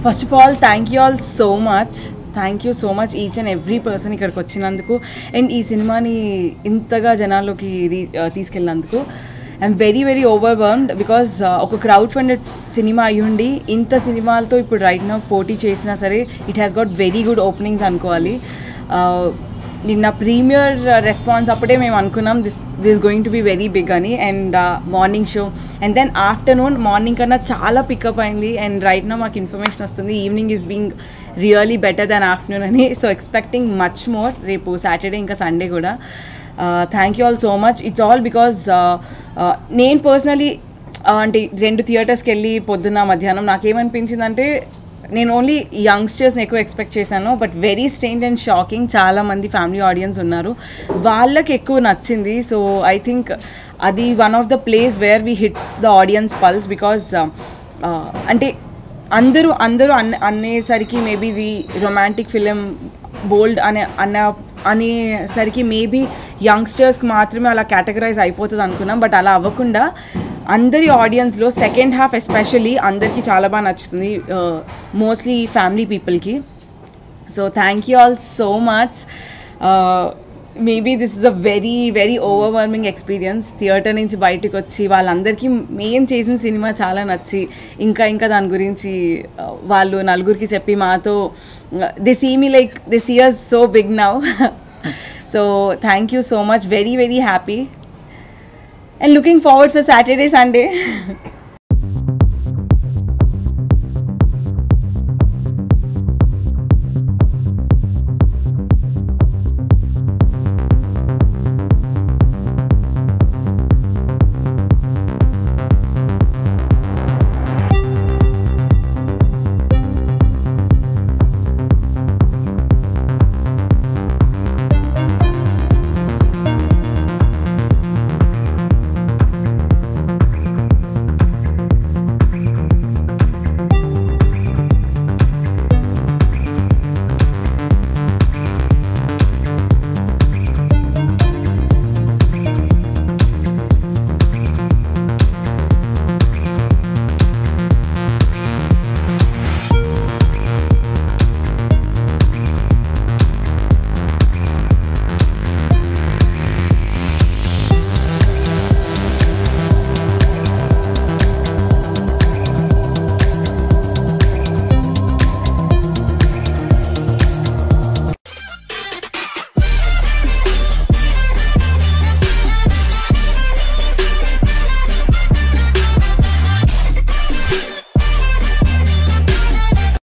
First of all thank you all so much thank you so much each and every person ఇక్కడికి వచ్చినందుకు and ఈ సినిమాని ఇంతగా జనాల్లోకి రీ- ఆ, తీసుకెళ్ళినందుకు I'm very very overwhelmed because ఒక క్రౌడ్ ఫండెడ్ సినిమా అయ్యుండి ఇంత సినిమాలతో ఇప్పుడు రైట్ నా పోటీ చేసినా సరే it has got very good openings అనుకోవాలి Uh, నిన్న ప్రీమియర్ రెస్పాన్స్ అప్పుడే మేము అనుకున్నాం this this going to be very big అని and morning show and then afternoon morning కన్నా చాలా పికప్ అయింది అండ్ రైట్ నా మాకు ఇన్ఫర్మేషన్ వస్తుంది evening is being really better than afternoon అని సో ఎక్స్పెక్టింగ్ మచ్ మోర్ రేపు సాటర్డే ఇంకా సండే కూడా thank you all so much it's all because నేను పర్సనలీ అంటే రెండు థియేటర్స్కి వెళ్ళి పొద్దున్న మధ్యాహ్నం నాకేమనిపించిందంటే నేను ఓన్లీ యంగ్స్టర్స్ని ఎక్కువ ఎక్స్పెక్ట్ చేశాను but very strange and shocking చాలా మంది ఫ్యామిలీ ఆడియన్స్ ఉన్నారు వాళ్ళకి ఎక్కువ నచ్చింది సో ఐ థింక్ అది one of the place where we hit the audience pulse because అంటే అందరూ అందరూ అన్ అనేసరికి మేబీ ఇది రొమాంటిక్ ఫిలిం బోల్డ్ అనే అన్న అనేసరికి మేబీ యంగ్స్టర్స్కి మాత్రమే అలా కేటగరైజ్ అయిపోతుంది అనుకున్నాం బట్ అలా అవ్వకుండా అందరి ఆడియన్స్లో సెకండ్ హాఫ్ ఎస్పెషల్లీ అందరికీ చాలా బాగా నచ్చుతుంది మోస్ట్లీ ఫ్యామిలీ పీపుల్కి so thank you all so much maybe this is a very very overwhelming experience theatre నుంచి బయటకు వచ్చి వాళ్ళందరికీ మెయిన్ చేసిన సినిమా చాలా నచ్చి ఇంకా ఇంకా దాని గురించి uh, వాళ్ళు నలుగురికి చెప్పి మాతో they see me like they see us so big now so thank you so much very very happy and looking forward for Saturday, Sunday.